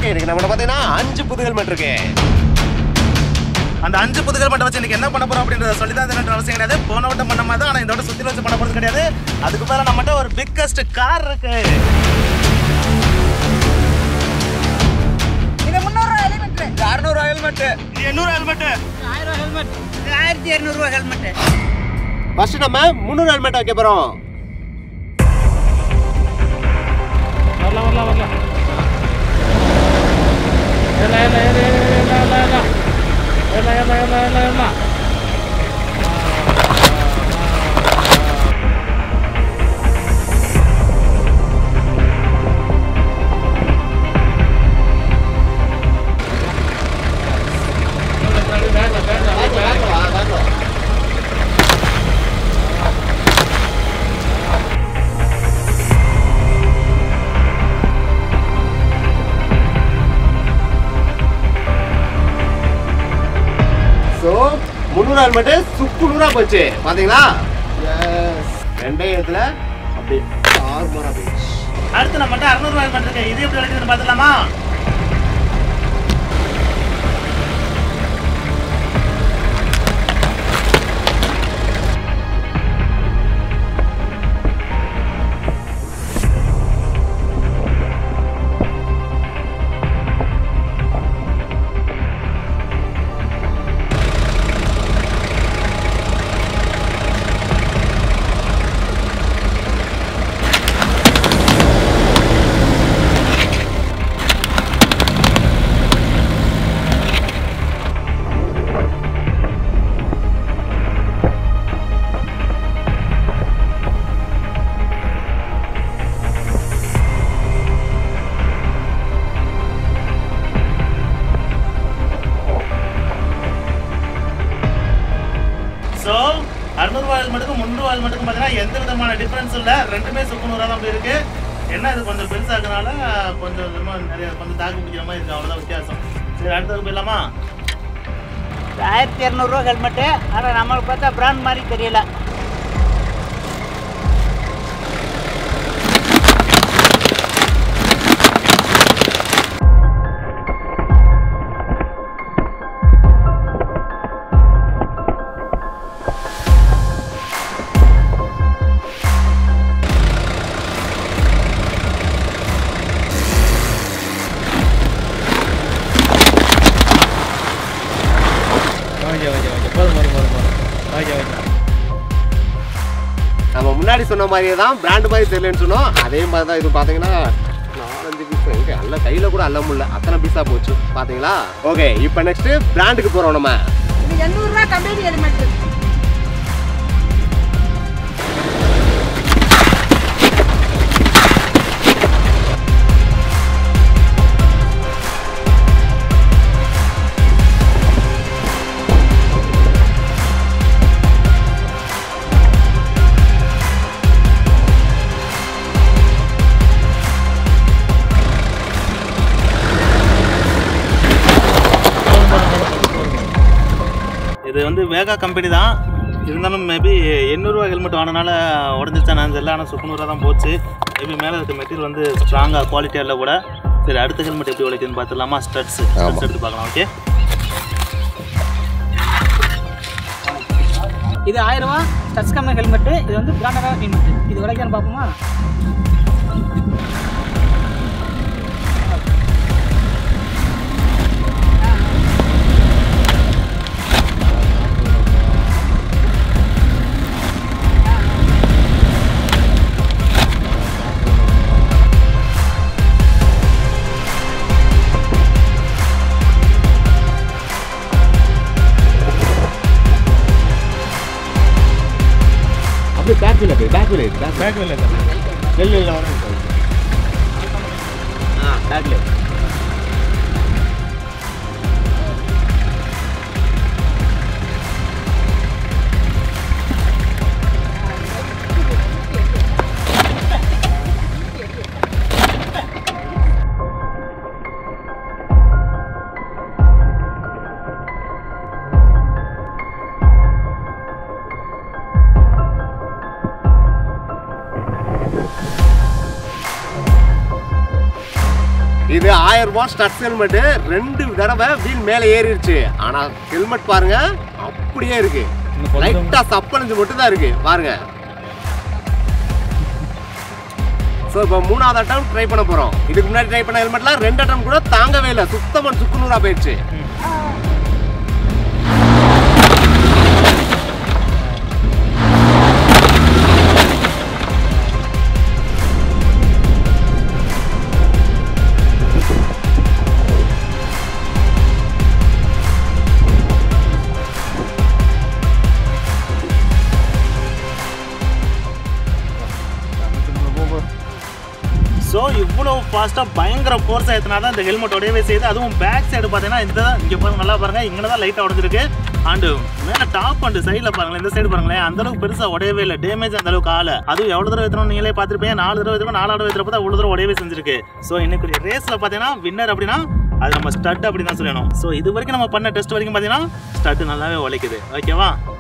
okay இன்னைக்கு நம்ம பார்த்தீங்கன்னா அஞ்சு புது ஹெல்மெட் இருக்கு அந்த அஞ்சு புதுகள் மட்டும் வச்சு இன்னைக்கு என்ன பண்ண போறோம் அப்படின்றத சொல்லி தான் எனக்கு அவசியம் கிடையாது போன வட்டம் பண்ண மாதிரி தான் ஆனால் இந்த வட்டம் சுத்தி வச்சு பண்ண போறது கிடையாது அதுக்கு மேல நம்மகிட்ட ஒரு பிக்கஸ்ட் கார் இருக்கு இது முந்நூறுரூவா ஹெல்மெட் அறுநூறு ஹெல்மெட் எண்ணூறு ஹெல்மெட் ஆயிரம் ஹெல்மெட் இது ஆயிரத்தி இரநூறுவா ஹெல்மெட் ஃபர்ஸ்ட் நம்ம முந்நூறு ஹெல்மெட் வைக்க போறோம் வரலாம் வரலாம் வரலாம் ஏலா ஏலா ஏலா ஏலா ஏலா ஏலா ஏலா ஏலா ஏலா ஏலா ஏலா ஸோ முந்நூறு ஹெல்மெட் சுக்குநூறா போச்சு பாத்தீங்களா எஸ் ரெண்டே இடத்துல அப்படியே ஆறுமாரா போயிடுச்சு அடுத்து நம்மகிட்ட அறுநூறு ஹெல்மெட் இருக்கு இது எப்படி கிடைக்குதுன்னு பார்த்துலாமா ஸோ அறுநூறுவா ஹெல்மெட்டுக்கும் முந்நூறுவா ஹெல்மெட்டுக்கும் பார்த்தீங்கன்னா எந்த விதமான டிஃப்ரென்ஸ் இல்லை ரெண்டுமே சுக்குநூறாக தான் போயிருக்கு என்ன இது கொஞ்சம் பெருசாக்குனால கொஞ்சம் விதமாக நிறைய கொஞ்சம் தாக்கு பிடிக்கிற மாதிரி இருக்கு அவ்வளோதான் வித்தியாசம் சரி அடுத்தது போயிடலாமா ஆயிரத்தி இரநூறுவா ஹெல்மெட்டு ஆனால் நம்மளுக்கு பார்த்தா பிராண்ட் மாதிரி தெரியல ஓகே ஓகே ஓகே போதும் போதும் போதும் போதும் ஓகே ஓகே நம்ம முன்னாடி சொன்ன மாதிரியே தான் பிராண்ட் மாதிரி தெரியலன்னு சொன்னோம் அதே மாதிரி தான் இது பார்த்தீங்கன்னா நாலஞ்சு பீஸ் எங்க அல்ல கையில் கூட அல்ல முடியல அத்தனை பீஸாக போச்சு பார்த்தீங்களா ஓகே இப்போ நெக்ஸ்ட் பிராண்டுக்கு போகிறோம் நம்ம இது எண்ணூறுரூவா கம்பெனி ஹெல்மெட் இது வந்து வேகா கம்பெனி தான் இருந்தாலும் மேபி எண்ணூறுவா ஹெல்மெட் வாங்கினால உடஞ்சிச்சா நான் தெரியல ஆனால் சுக்குநூறாக தான் போச்சு மேபி மேலே இருக்க மெட்டீரியல் வந்து ஸ்ட்ராங்காக குவாலிட்டியாக இல்லை கூட சரி அடுத்த ஹெல்மெட் எப்படி உழைக்குதுன்னு பார்த்துலாமா ஸ்டட்ஸ் ஸ்டட்ஸ் எடுத்து பார்க்கலாம் ஓகே இது ஆயிரம் ரூபா டச் கம்பெனி ஹெல்மெட்டு இது வந்து பிராண்டடாக ஹெல்மெட் இது விலைக்கான்னு பார்ப்போமா அப்படியே பேக் வீல் போய் பேக் வீல் பேக் பேக் இல்லை நெல் இல்லை வரும் ஆ பேக்கில் இது ஆயிரம் ரூபாய் ஸ்டட்ஸ் ஹெல்மெட் ரெண்டு தடவை வீல் மேலே ஏறிடுச்சு ஆனா ஹெல்மெட் பாருங்க அப்படியே இருக்கு இன்னும் கொஞ்சம் லைட்டா சப்பனஞ்சு மட்டும் தான் இருக்கு பாருங்க ஸோ இப்போ மூணாவது அட்டம் ட்ரை பண்ண போறோம் இதுக்கு முன்னாடி ட்ரை பண்ண ஹெல்மெட்லாம் ரெண்டு அட்டம் கூட தாங்கவே இல்லை சுத்தமாக சுக்குநூறா போயிடுச்சு ஸோ இவ்வளோ ஃபாஸ்ட்டாக பயங்கர ஃபோர்ஸ் ஆயிடுச்சுனா தான் இந்த ஹெல்மெட் உடையவே செய்யுது அதுவும் பேக் சைடு பார்த்தீங்கன்னா இந்த இங்கே பாருங்க நல்லா பாருங்க இங்கே தான் லைட்டாக உடஞ்சிருக்கு அண்டு மேலே டாப் அண்டு சைடில் பாருங்களேன் இந்த சைடு பாருங்களேன் அந்த அளவுக்கு பெருசாக உடையவே இல்லை டேமேஜ் அந்த அளவுக்கு ஆகல அதுவும் எவ்வளோ தடவை வைத்தணும் நீங்களே பார்த்துருப்பீங்க நாலு தடவை வைத்திருப்போம் நாலாவது தடவை வைத்திருப்போம் அவ்வளோ தடவை உடையவே செஞ்சிருக்கு ஸோ இன்னைக்கு ரேஸில் பார்த்தீங்கன்னா வின்னர் அப்படின்னா அது நம்ம ஸ்டட் அப்படி தான் சொல்லணும் ஸோ இது வரைக்கும் நம்ம பண்ண டெஸ்ட் வரைக்கும் பார்த்தீங்கன்னா ஸ்டட் நல்லாவே உழைக்குது ஓகேவா